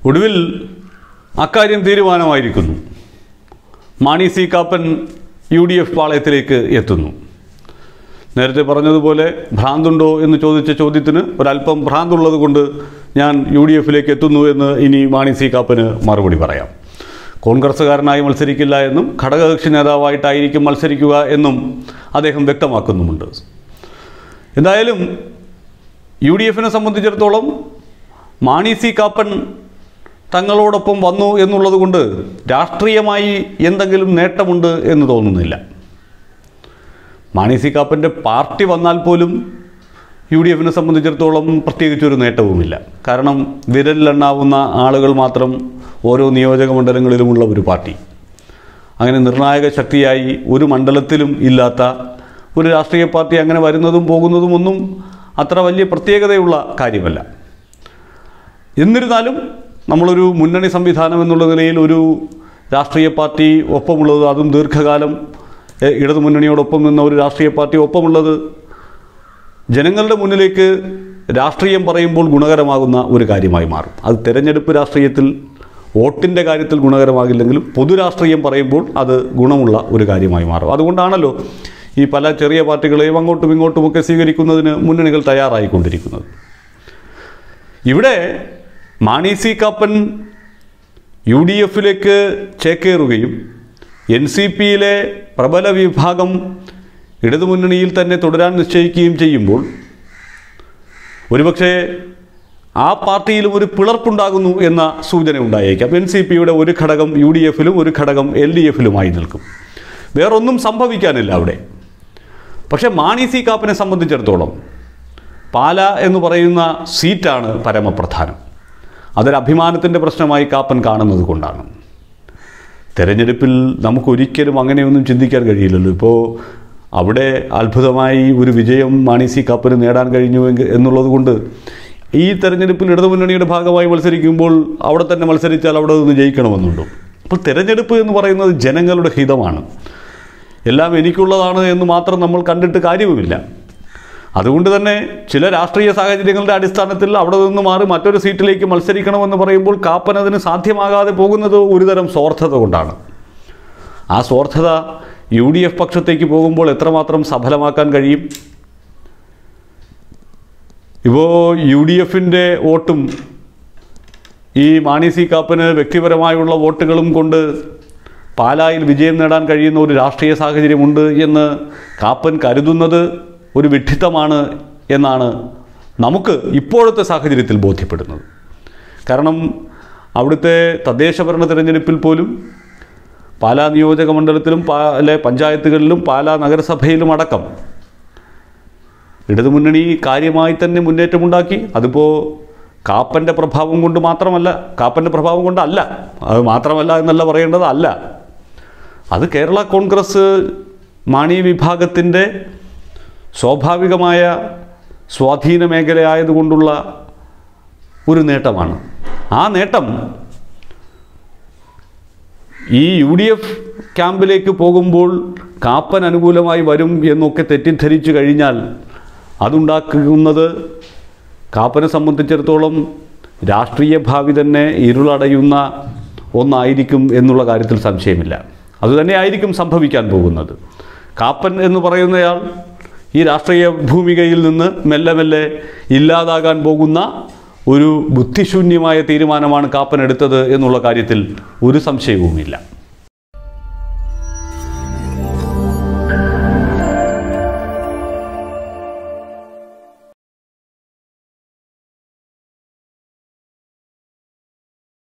ഒടുവിൽ അക്കാര്യം തീരുമാനമായിരിക്കുന്നു Mani C Kappan U D F പാളയത്തിലേക്ക് എത്തുന്നു നേരത്തെ പറഞ്ഞതുപോലെ ഭ്രാന്തുണ്ടോ എന്ന് ചോദിച്ച ചോദ്യത്തിന് ഒരല്പം ഭ്രാന്തുള്ളത് കൊണ്ട് ഞാൻ യു ഡി എഫിലേക്ക് എത്തുന്നു എന്ന് ഇനി മാണി സി കാപ്പന് മറുപടി പറയാം കോൺഗ്രസ്സുകാരനായി മത്സരിക്കില്ല എന്നും ഘടകകക്ഷി നേതാവായിട്ടായിരിക്കും മത്സരിക്കുക എന്നും അദ്ദേഹം വ്യക്തമാക്കുന്നുമുണ്ട് എന്തായാലും യു ഡി എഫിനെ സംബന്ധിച്ചിടത്തോളം മാണി സി കാപ്പൻ തങ്ങളോടൊപ്പം വന്നു എന്നുള്ളത് കൊണ്ട് രാഷ്ട്രീയമായി എന്തെങ്കിലും നേട്ടമുണ്ട് എന്ന് തോന്നുന്നില്ല മാണി സി കാപ്പൻ്റെ പാർട്ടി വന്നാൽ പോലും യു ഡി എഫിനെ സംബന്ധിച്ചിടത്തോളം പ്രത്യേകിച്ചൊരു നേട്ടവുമില്ല കാരണം വിരലിലെണ്ണാവുന്ന ആളുകൾ മാത്രം ഓരോ നിയോജക മണ്ഡലങ്ങളിലുമുള്ള ഒരു പാർട്ടി അങ്ങനെ നിർണായക ശക്തിയായി ഒരു മണ്ഡലത്തിലും ഇല്ലാത്ത ഒരു രാഷ്ട്രീയ പാർട്ടി അങ്ങനെ വരുന്നതും പോകുന്നതും ഒന്നും അത്ര വലിയ പ്രത്യേകതയുള്ള കാര്യമല്ല എന്നിരുന്നാലും നമ്മളൊരു മുന്നണി സംവിധാനം എന്നുള്ള നിലയിൽ ഒരു രാഷ്ട്രീയ പാർട്ടി ഒപ്പമുള്ളത് അതും ദീർഘകാലം എ, ഇടതു മുന്നണിയോടൊപ്പം നിന്ന ഒരു രാഷ്ട്രീയ പാർട്ടി ഒപ്പമുള്ളത് ജനങ്ങളുടെ മുന്നിലേക്ക് രാഷ്ട്രീയം പറയുമ്പോൾ ഗുണകരമാകുന്ന ഒരു കാര്യമായി മാറും അത് തെരഞ്ഞെടുപ്പ് രാഷ്ട്രീയത്തിൽ വോട്ടിൻ്റെ കാര്യത്തിൽ ഗുണകരമാകില്ലെങ്കിലും പൊതുരാഷ്ട്രീയം പറയുമ്പോൾ അത് ഗുണമുള്ള ഒരു കാര്യമായി മാറും അതുകൊണ്ടാണല്ലോ ഈ പല ചെറിയ പാർട്ടികളെയും അങ്ങോട്ടും ഇങ്ങോട്ടുമൊക്കെ സ്വീകരിക്കുന്നതിന് മുന്നണികൾ തയ്യാറായിക്കൊണ്ടിരിക്കുന്നത് ഇവിടെ Mani C Kappan U D എഫിലേക്ക് ചേക്കേറുകയും എൻ സി പിയിലെ പ്രബല വിഭാഗം ഇടതുമുന്നണിയിൽ തന്നെ തുടരാൻ നിശ്ചയിക്കുകയും ചെയ്യുമ്പോൾ ഒരുപക്ഷെ ആ പാർട്ടിയിലും ഒരു പിളർപ്പുണ്ടാകുന്നു എന്ന സൂചന ഉണ്ടായേക്കാം എൻ സി പിയുടെ ഒരു ഘടകം യു ഡി എഫിലും ഒരു ഘടകം എൽ ഡി എഫിലുമായി നിൽക്കും വേറൊന്നും സംഭവിക്കാനില്ല അവിടെ പക്ഷേ മാണി സി കാപ്പിനെ സംബന്ധിച്ചിടത്തോളം പാല എന്ന് പറയുന്ന സീറ്റാണ് പരമപ്രധാനം അതൊരു അഭിമാനത്തിൻ്റെ പ്രശ്നമായി കാപ്പൻ കാണുന്നത് കൊണ്ടാണ് തെരഞ്ഞെടുപ്പിൽ നമുക്കൊരിക്കലും അങ്ങനെയൊന്നും ചിന്തിക്കാൻ കഴിയില്ലല്ലോ ഇപ്പോൾ അവിടെ അത്ഭുതമായി ഒരു വിജയം മാണി സി കാപ്പന് നേടാൻ കഴിഞ്ഞു എങ്കിൽ എന്നുള്ളത് കൊണ്ട് ഈ തെരഞ്ഞെടുപ്പിൽ ഇടതുമുന്നണിയുടെ ഭാഗമായി മത്സരിക്കുമ്പോൾ അവിടെ തന്നെ മത്സരിച്ചാൽ അവിടെ നിന്ന് ജയിക്കണമെന്നുണ്ടോ അപ്പോൾ തെരഞ്ഞെടുപ്പ് എന്ന് പറയുന്നത് ജനങ്ങളുടെ ഹിതമാണ് എല്ലാം എനിക്കുള്ളതാണ് എന്ന് മാത്രം നമ്മൾ കണ്ടിട്ട് കാര്യവുമില്ല അതുകൊണ്ട് തന്നെ ചില രാഷ്ട്രീയ സാഹചര്യങ്ങളുടെ അടിസ്ഥാനത്തിൽ അവിടെ നിന്ന് മാറി മറ്റൊരു സീറ്റിലേക്ക് മത്സരിക്കണമെന്ന് പറയുമ്പോൾ കാപ്പൻ അതിന് സാധ്യമാകാതെ പോകുന്നത് ഒരുതരം സ്വാർത്ഥത കൊണ്ടാണ് ആ സ്വാർത്ഥത യു ഡി എഫ് പക്ഷത്തേക്ക് പോകുമ്പോൾ എത്രമാത്രം സഫലമാക്കാൻ കഴിയും ഇപ്പോൾ യു ഡി എഫിൻ്റെ വോട്ടും ഈ മാണി സി കാപ്പന് വ്യക്തിപരമായുള്ള വോട്ടുകളും കൊണ്ട് പാലായിൽ വിജയം നേടാൻ കഴിയുന്ന ഒരു രാഷ്ട്രീയ സാഹചര്യമുണ്ട് എന്ന് കാപ്പൻ കരുതുന്നത് ഒരു വിഡ്ഢിത്തമാണ് എന്നാണ് നമുക്ക് ഇപ്പോഴത്തെ സാഹചര്യത്തിൽ ബോധ്യപ്പെടുന്നത് കാരണം അവിടുത്തെ തദ്ദേശഭരണ തിരഞ്ഞെടുപ്പിൽ പോലും പാലാ നിയോജക മണ്ഡലത്തിലും പാല പഞ്ചായത്തുകളിലും പാലാ നഗരസഭയിലും അടക്കം ഇടതുമുന്നണി കാര്യമായി തന്നെ മുന്നേറ്റമുണ്ടാക്കി അതിപ്പോൾ കാപ്പൻ്റെ പ്രഭാവം കൊണ്ട് മാത്രമല്ല കാപ്പൻ്റെ പ്രഭാവം കൊണ്ടല്ല അത് മാത്രമല്ല എന്നല്ല പറയേണ്ടത് അല്ല അത് കേരള കോൺഗ്രസ് മാണി വിഭാഗത്തിൻ്റെ സ്വാഭാവികമായ സ്വാധീന മേഖലയായതുകൊണ്ടുള്ള ഒരു നേട്ടമാണ് ആ നേട്ടം ഈ യു ഡി എഫ് ക്യാമ്പിലേക്ക് പോകുമ്പോൾ കാപ്പൻ അനുകൂലമായി വരും എന്നൊക്കെ തെറ്റിദ്ധരിച്ചു കഴിഞ്ഞാൽ അതുണ്ടാക്കുന്നത് കാപ്പനെ സംബന്ധിച്ചിടത്തോളം രാഷ്ട്രീയ ഭാവി തന്നെ ഇരുളടയുന്ന ഒന്നായിരിക്കും എന്നുള്ള കാര്യത്തിൽ സംശയമില്ല അതുതന്നെ ആയിരിക്കും സംഭവിക്കാൻ പോകുന്നത് കാപ്പൻ എന്ന് പറയുന്നയാൾ ഈ രാഷ്ട്രീയ ഭൂമികയിൽ നിന്ന് മെല്ലെ മെല്ലെ ഇല്ലാതാകാൻ പോകുന്ന ഒരു ബുദ്ധിശൂന്യമായ തീരുമാനമാണ് കാപ്പൻ എടുത്തത് എന്നുള്ള കാര്യത്തിൽ ഒരു സംശയവുമില്ല